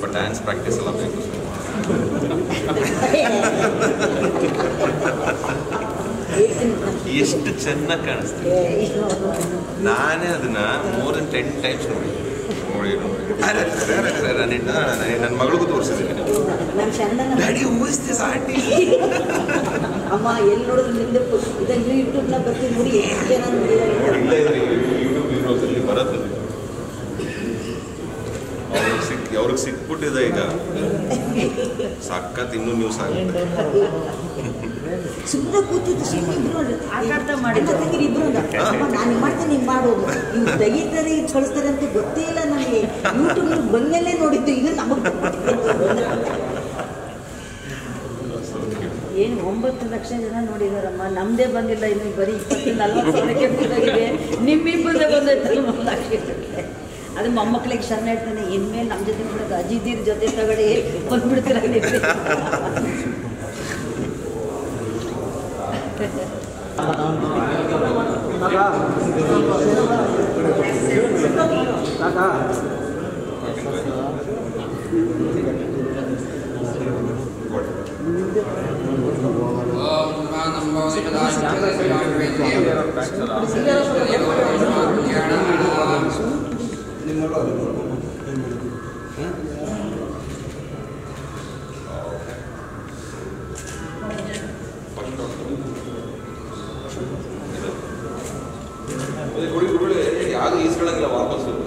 ಸ್ವಲ್ಪ dance practice ಎಲ್ಲ ಬೇಕು ಎಷ್ಟು ಚೆನ್ನಾಗಿ ಕಾಣಿಸ್ತೀವಿ ನಾನೇ ಅದನ್ನ ಮೋರ್ ದನ್ ಟೆನ್ ಟೈಮ್ಸ್ ನೋಡಿ ನೋಡಿ ನೋಡಿ ನನ್ನ ಮಗಳಿಗೂ ತೋರಿಸಿದ್ದೀನಿ ನನ್ನ Chandana daddy who is this aunty ಅಮ್ಮ ಎಲ್ಲಿ ನೋಡಿದ್ರು ನಿಂದೆ ಇದನ್ನು ಯೂಟ್ಯೂಬ್ನ ಬರ್ತೀನಿ ನೋಡಿ ಎಷ್ಟು ಜನ ನೋಡಿದ್ದಾರೆ ಇಲ್ಲ ಇದ್ರೆ ಯೂಟ್ಯೂಬ್ ವೀಡಿಯೋಸಲ್ಲಿ ಬರುತ್ತೆ ಅವ್ರಿಗೆ ಸಿಕ್ ಅವ್ರಿಗೆ ಸಿಕ್ಬಿಟ್ಟಿದೆ ಈಗ ಸಖತ್ ಇನ್ನೂ ನ್ಯೂಸ್ ಆಗುತ್ತೆ ಸುಮ್ಮನೆ ಕೂತಿದ್ದು ಸುಮ್ಮನೆ ಇಬ್ರು ಆಟ ಆಡ್ತಾ ಮಾಡಿದ್ದು. ಅಣ್ಣ ತಂಗಿರು ಇಬ್ರು ಅಂದ, ಅಮ್ಮ ನಾನು ಮಾಡ್ತೇನೆ ನೀನು ಮಾಡು ಇವ್ರು ತೆಗಿತಾರೆ ಇದು ಕಳಿಸ್ತಾರೆ ಅಂತ ಗೊತ್ತೇ ಇಲ್ಲ ನನಗೆ ಯೂಟ್ಯೂಬ್ ಬಂದಮೇಲೆ ನೋಡಿದ್ದು ಇದು ನಮಗೆ ಏನು ಒಂಬತ್ತು ಲಕ್ಷ ಜನ ನೋಡಿದಾರಮ್ಮ ನಮ್ದೇ ಬಂದಿಲ್ಲ ಇನ್ನು ಬರೀ ಇಪ್ಪತ್ತು ನಲ್ವತ್ತು ಸಾವಿರಕ್ಕೆ ಬಂದಾಗಿದೆ ನಿಮ್ಮಿಬ್ಬರದೇ ಬಂದೈತಲ್ಲ ಒಂದು ಲಕ್ಷ ಅದು ಮೊಮ್ಮಕ್ಳಿಗೆ ಶರಣ ಇಡ್ತಾನೆ ಇನ್ಮೇಲೆ ನಮ್ಮ ಜೊತೆ ಬಿಡೋದು ಅಜಿದೀರ್ ಜೊತೆ ತಗೊಳ್ಳಿ ಬಂದ್ಬಿಡ್ತೀರ ನೀವು. ಗುಡಿ ಗುಡಿ ಯಾವುದು ಈಸ್ಕೊಳ್ಳಂಗಿಲ್ಲ ವಾಪಸ್ಸು